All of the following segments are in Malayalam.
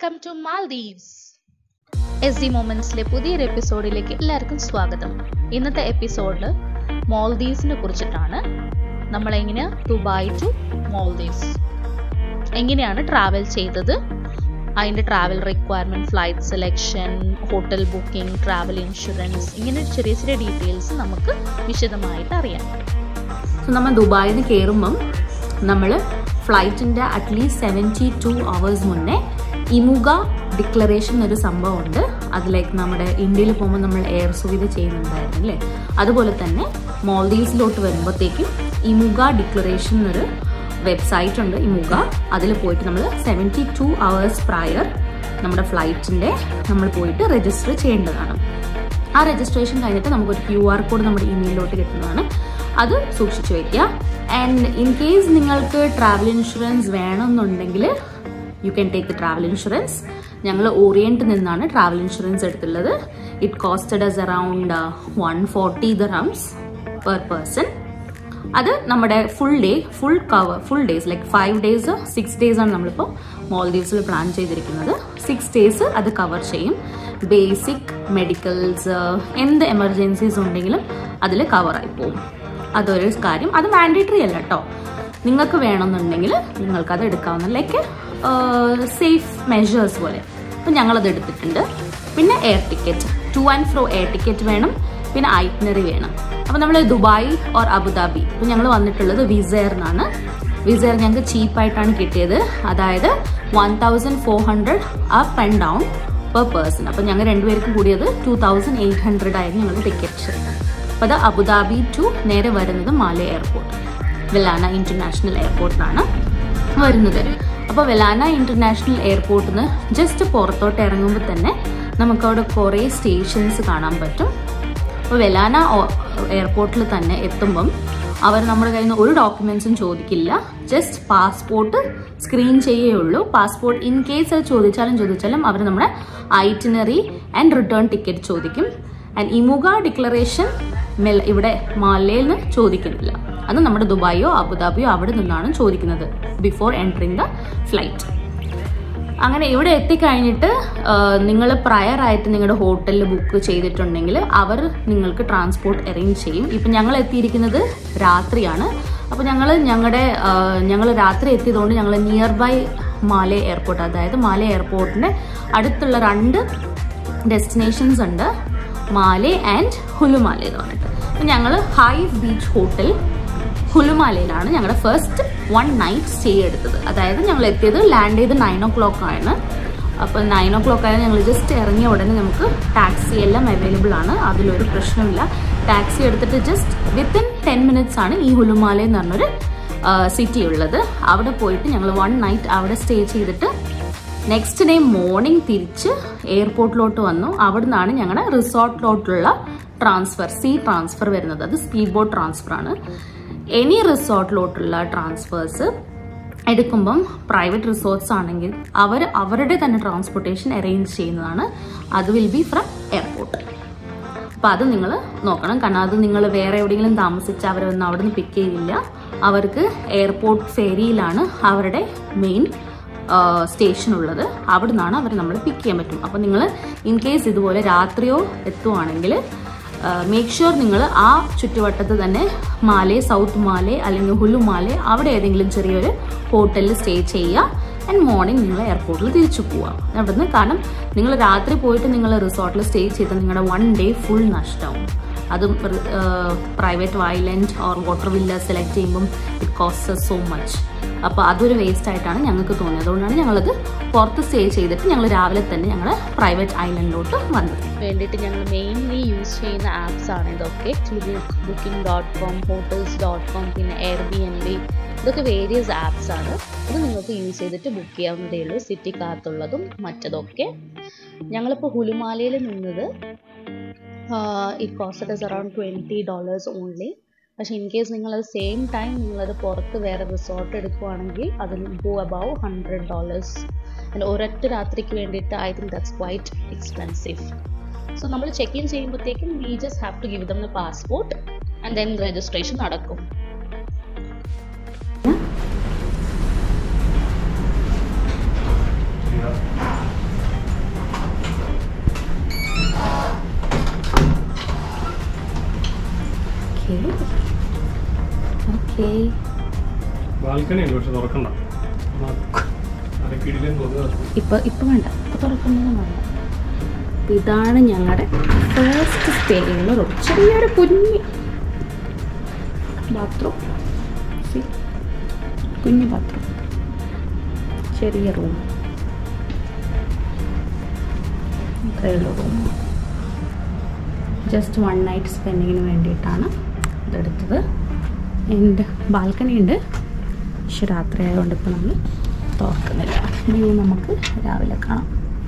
welcome to Maldives S D മൊമെന്റ്സിലെ പുതിയൊരു എപ്പിസോഡിലേക്ക് എല്ലാവർക്കും സ്വാഗതം ഇന്നത്തെ എപ്പിസോഡിൽ മോൾദീവ്സിനെ കുറിച്ചിട്ടാണ് നമ്മൾ എങ്ങനെയാ ദുബായ് ടു മോൾദീവ്സ് എങ്ങനെയാണ് ട്രാവൽ ചെയ്തത് അതിൻ്റെ travel requirement flight selection hotel booking travel insurance ഇങ്ങനെ ചെറിയ ചെറിയ ഡീറ്റെയിൽസ് നമുക്ക് വിശദമായിട്ട് അറിയാം സോ നമ്മൾ ദുബായിൽ നിന്ന് കയറുമ്പം നമ്മൾ ഫ്ലൈറ്റിൻ്റെ അറ്റ്ലീസ്റ്റ് സെവൻറ്റി ടു അവേഴ്സ് മുന്നേ ഇമുഗ ഡിക്ലറേഷൻ എന്നൊരു സംഭവമുണ്ട് അതിലേക്ക് നമ്മുടെ ഇന്ത്യയിൽ പോകുമ്പോൾ നമ്മൾ എയർ സുവിധ ചെയ്യുന്നുണ്ടായിരുന്നു അല്ലേ അതുപോലെ തന്നെ മോൾദീവ്സിലോട്ട് വരുമ്പോഴത്തേക്കും ഇമുഗ ഡിക്ലറേഷൻ എന്നൊരു വെബ്സൈറ്റ് ഉണ്ട് ഇമുഗ അതിൽ പോയിട്ട് നമ്മൾ സെവൻറ്റി ടു അവേഴ്സ് പ്രയർ നമ്മുടെ ഫ്ലൈറ്റിൻ്റെ നമ്മൾ പോയിട്ട് രജിസ്റ്റർ ചെയ്യേണ്ടതാണ് ആ രജിസ്ട്രേഷൻ കഴിഞ്ഞിട്ട് നമുക്കൊരു ക്യു ആർ കോഡ് നമ്മുടെ ഇമെയിലിലോട്ട് കിട്ടുന്നതാണ് അത് സൂക്ഷിച്ചു വെക്കുക ആൻഡ് ഇൻ കേസ് നിങ്ങൾക്ക് ട്രാവൽ ഇൻഷുറൻസ് വേണമെന്നുണ്ടെങ്കിൽ you can take the travel insurance ഞങ്ങൾ ഓറിയൻറ്റ് നിന്നാണ് ട്രാവൽ ഇൻഷുറൻസ് എടുത്തുള്ളത് it costed us around one forty dirhams per person അത് നമ്മുടെ full day full cover full days like five days six days ആണ് നമ്മളിപ്പോൾ മോൾദീവ്സിൽ പ്ലാൻ ചെയ്തിരിക്കുന്നത് സിക്സ് ഡേയ്സ് അത് കവർ ചെയ്യും ബേസിക് മെഡിക്കൽസ് എന്ത് എമർജൻസീസ് ഉണ്ടെങ്കിലും അതിൽ കവറായി പോകും അതൊരു കാര്യം അത് മാൻഡേറ്ററി അല്ല കേട്ടോ നിങ്ങൾക്ക് വേണമെന്നുണ്ടെങ്കിൽ നിങ്ങൾക്കത് എടുക്കാവുന്ന ലൈക്ക് സേഫ് മെഷേഴ്സ് പോലെ അപ്പം ഞങ്ങളത് എടുത്തിട്ടുണ്ട് പിന്നെ air ticket to and fro air ticket വേണം പിന്നെ ഐറ്റ്നറി വേണം അപ്പോൾ നമ്മൾ ദുബായ് ഓർ അബുദാബി ഇപ്പം ഞങ്ങൾ വന്നിട്ടുള്ളത് വിസയറിനാണ് വിസയർ ഞങ്ങൾക്ക് ചീപ്പായിട്ടാണ് കിട്ടിയത് അതായത് one thousand four hundred up and down per person അപ്പം ഞങ്ങൾ രണ്ടുപേർക്കും കൂടിയത് ടു തൗസൻഡ് എയ്റ്റ് ഹൺഡ്രഡ് ആയിരുന്നു ഞങ്ങളുടെ ടിക്കറ്റ് അപ്പോൾ അത് അബുദാബി ടു നേരെ വരുന്നത് മാലെ എയർപോർട്ട് വെലാന ഇന്റർനാഷണൽ എയർപോർട്ടിലാണ് വരുന്നത് അപ്പോൾ വെലാന ഇന്റർനാഷണൽ എയർപോർട്ടിൽ നിന്ന് ജസ്റ്റ് പുറത്തോട്ട് ഇറങ്ങുമ്പോൾ തന്നെ നമുക്കവിടെ കുറേ സ്റ്റേഷൻസ് കാണാൻ പറ്റും അപ്പോൾ വെലാന എയർപോർട്ടിൽ തന്നെ എത്തുമ്പം അവർ നമ്മുടെ കയ്യിൽ നിന്ന് ഒരു ഡോക്യുമെന്റ്സും ചോദിക്കില്ല ജസ്റ്റ് പാസ്പോർട്ട് സ്ക്രീൻ ചെയ്യുകയുള്ളൂ പാസ്പോർട്ട് ഇൻ കേസ് അത് ചോദിച്ചാലും ചോദിച്ചാലും അവർ നമ്മുടെ ഐറ്റിനറി ആൻഡ് റിട്ടേൺ ടിക്കറ്റ് ചോദിക്കും ആൻഡ് ഇമുഗ ഡിക്ലറേഷൻ മെൽ ഇവിടെ മാലയിൽ നിന്ന് ചോദിക്കുന്നില്ല അത് നമ്മുടെ ദുബായോ അബുദാബിയോ അവിടെ നിന്നാണ് ചോദിക്കുന്നത് ബിഫോർ എൻട്രിങ് ദ ഫ്ലൈറ്റ് അങ്ങനെ ഇവിടെ എത്തിക്കഴിഞ്ഞിട്ട് നിങ്ങൾ പ്രയർ ആയിട്ട് നിങ്ങളുടെ ഹോട്ടലിൽ ബുക്ക് ചെയ്തിട്ടുണ്ടെങ്കിൽ അവർ നിങ്ങൾക്ക് ട്രാൻസ്പോർട്ട് അറേഞ്ച് ചെയ്യും ഇപ്പം ഞങ്ങൾ എത്തിയിരിക്കുന്നത് രാത്രിയാണ് അപ്പോൾ ഞങ്ങൾ ഞങ്ങളുടെ ഞങ്ങൾ രാത്രി എത്തിയതുകൊണ്ട് ഞങ്ങൾ നിയർ ബൈ മാലെ എയർപോർട്ട് അതായത് മാലെ എയർപോർട്ടിൻ്റെ അടുത്തുള്ള രണ്ട് ഡെസ്റ്റിനേഷൻസ് ഉണ്ട് മാലെ ആൻഡ് ഹുലുമാലെ എന്ന് പറഞ്ഞിട്ട് അപ്പം ഞങ്ങൾ ഹൈവ് ബീച്ച് ഹോട്ടൽ ഹുലുമാലയിലാണ് ഞങ്ങളുടെ ഫസ്റ്റ് വൺ നൈറ്റ് സ്റ്റേ എടുത്തത് അതായത് ഞങ്ങൾ എത്തിയത് ലാൻഡ് ചെയ്ത് നയൻ ഓ ക്ലോക്ക് ആണ് അപ്പോൾ നയൻ ഓ ക്ലോക്ക് ആയാലും ഞങ്ങൾ ജസ്റ്റ് ഇറങ്ങിയ ഉടനെ നമുക്ക് ടാക്സി എല്ലാം അവൈലബിൾ ആണ് അതിലൊരു പ്രശ്നമില്ല ടാക്സി എടുത്തിട്ട് ജസ്റ്റ് വിത്തിൻ ടെൻ മിനിറ്റ്സ് ആണ് ഈ ഹുലുമാല എന്ന് പറഞ്ഞൊരു സിറ്റി ഉള്ളത് അവിടെ പോയിട്ട് ഞങ്ങൾ വൺ നൈറ്റ് അവിടെ സ്റ്റേ ചെയ്തിട്ട് നെക്സ്റ്റ് ഡേ മോർണിംഗ് തിരിച്ച് എയർപോർട്ടിലോട്ട് വന്നു അവിടെ നിന്നാണ് ഞങ്ങളുടെ റിസോർട്ടിലോട്ടുള്ള ട്രാൻസ്ഫർ സീ ട്രാൻസ്ഫർ വരുന്നത് അത് സ്പീഡ് ബോട്ട് ട്രാൻസ്ഫർ ആണ് എനി റിസോർട്ടിലോട്ടുള്ള ട്രാൻസ്ഫേഴ്സ് എടുക്കുമ്പം പ്രൈവറ്റ് റിസോർട്ട്സ് ആണെങ്കിൽ അവർ അവരുടെ തന്നെ ട്രാൻസ്പോർട്ടേഷൻ അറേഞ്ച് ചെയ്യുന്നതാണ് അത് വിൽ ബി ഫ്രം എയർപോർട്ട് അപ്പം അത് നിങ്ങൾ നോക്കണം കാരണം അത് നിങ്ങൾ വേറെ എവിടെയെങ്കിലും താമസിച്ച് അവരെ വന്ന് അവിടെ നിന്ന് പിക്ക് ചെയ്യില്ല അവർക്ക് എയർപോർട്ട് ഫെരിയിലാണ് അവരുടെ മെയിൻ സ്റ്റേഷൻ ഉള്ളത് അവിടെ നിന്നാണ് അവർ നമ്മൾ പിക്ക് ചെയ്യാൻ പറ്റും അപ്പം നിങ്ങൾ ഇൻ കേസ് ഇതുപോലെ രാത്രിയോ എത്തുവാണെങ്കിൽ മേക്ക് ഷുവർ നിങ്ങൾ ആ ചുറ്റുവട്ടത്ത് തന്നെ മാലെ സൗത്ത് മാലെ അല്ലെങ്കിൽ ഹുലു മാലെ അവിടെ ഏതെങ്കിലും ചെറിയൊരു ഹോട്ടലിൽ സ്റ്റേ ചെയ്യുക ആൻഡ് മോർണിംഗ് നിങ്ങൾ എയർപോർട്ടിൽ തിരിച്ചു പോവുക അവിടുന്ന് കാരണം നിങ്ങൾ രാത്രി പോയിട്ട് നിങ്ങൾ റിസോർട്ടിൽ സ്റ്റേ ചെയ്ത് നിങ്ങളുടെ വൺ ഡേ ഫുൾ നഷ്ടമാവും അതും പ്രൈവറ്റ് വയലൻറ്റ് ഓർ വാട്ടർ വില്ല സെലക്ട് ചെയ്യുമ്പം ഇറ്റ് കോസ്റ്റ് സോ മച്ച് അപ്പോൾ അതൊരു വേസ്റ്റ് ആയിട്ടാണ് ഞങ്ങൾക്ക് തോന്നിയത് അതുകൊണ്ടാണ് ഞങ്ങളത് പുറത്ത് സ്റ്റേ ചെയ്തിട്ട് ഞങ്ങൾ രാവിലെ തന്നെ ഞങ്ങൾ പ്രൈവറ്റ് ഐലൻഡിലോട്ട് വന്നത് വേണ്ടിയിട്ട് ഞങ്ങൾ മെയിൻലി യൂസ് ചെയ്യുന്ന ആപ്സ് ആണ് ഇതൊക്കെ booking dot com hotels dot com പിന്നെ എയർ ബി എൻ ബി ഇതൊക്കെ വേരിയസ് ആപ്സ് ആണ് ഇത് നിങ്ങൾക്ക് യൂസ് ചെയ്തിട്ട് ബുക്ക് ചെയ്യാവുന്നതേ ഉള്ളൂ സിറ്റിക്കകത്തുള്ളതും മറ്റതൊക്കെ ഞങ്ങളിപ്പോൾ ഹുലുമാലയിൽ നിന്നത് it costed is around twenty dollars only പക്ഷേ ഇൻ കേസ് നിങ്ങളത് സെയിം ടൈം നിങ്ങളത് പുറത്ത് വേറെ റിസോർട്ട് എടുക്കുവാണെങ്കിൽ അതിന് go above hundred dollars and ഒരൊറ്റ രാത്രിക്ക് വേണ്ടിയിട്ട് I think that's quite expensive so നമ്മൾ ചെക്ക് ഇൻ ചെയ്യുമ്പോഴത്തേക്കും we just have to give them the passport and then registration നടക്കും ഓക്കെ ഓക്കെ ബാൽക്കണി ഉണ്ട് പക്ഷെ തുറക്കണ്ട അരക്കിടിലും തോന്നുന്നു ഇപ്പം ഇപ്പം വേണ്ട ഇപ്പം തുറക്കുന്നതും വേണ്ട അപ്പം ഇതാണ് ഞങ്ങളുടെ ഫസ്റ്റ് സ്റ്റേ ഉള്ള റൂം ചെറിയൊരു കുഞ്ഞ് ബാത്റൂം കുഞ്ഞ് ബാത്റൂം ചെറിയ റൂം ഇത്രയുള്ള റൂം ജസ്റ്റ് വൺ നൈറ്റ് സ്പെൻഡിങ്ങിന് വേണ്ടിയിട്ടാണ് ഇതെടുത്തത് എൻ്റെ ബാൽക്കണി ഉണ്ട് പക്ഷെ രാത്രി ആയതുകൊണ്ട് ഇപ്പോൾ നമ്മൾ തുറക്കുന്നില്ല ഇനി നമുക്ക് രാവിലെ കാണാം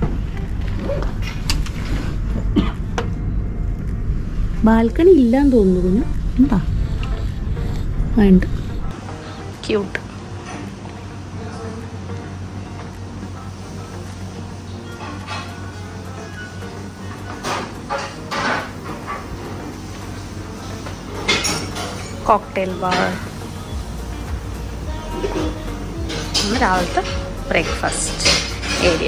ബാൽക്കണി ഇല്ലാന്ന് തോന്നുന്നു കുഞ്ഞു എന്താ ആ ഉണ്ട് ക്യൂട്ട് കോക്ടെയിൽ ബാർ ഇന്ന് രാവിലത്തെ ബ്രേക്ക്ഫാസ്റ്റ് ഏരിയ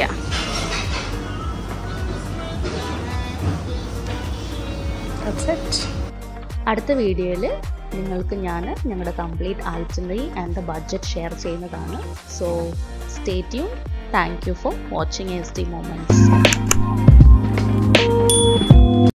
അടുത്ത വീഡിയോയിൽ നിങ്ങൾക്ക് ഞാൻ ഞങ്ങളുടെ complete itinerary and the budget share ചെയ്യുന്നതാണ് so stay tuned thank you for watching S D moments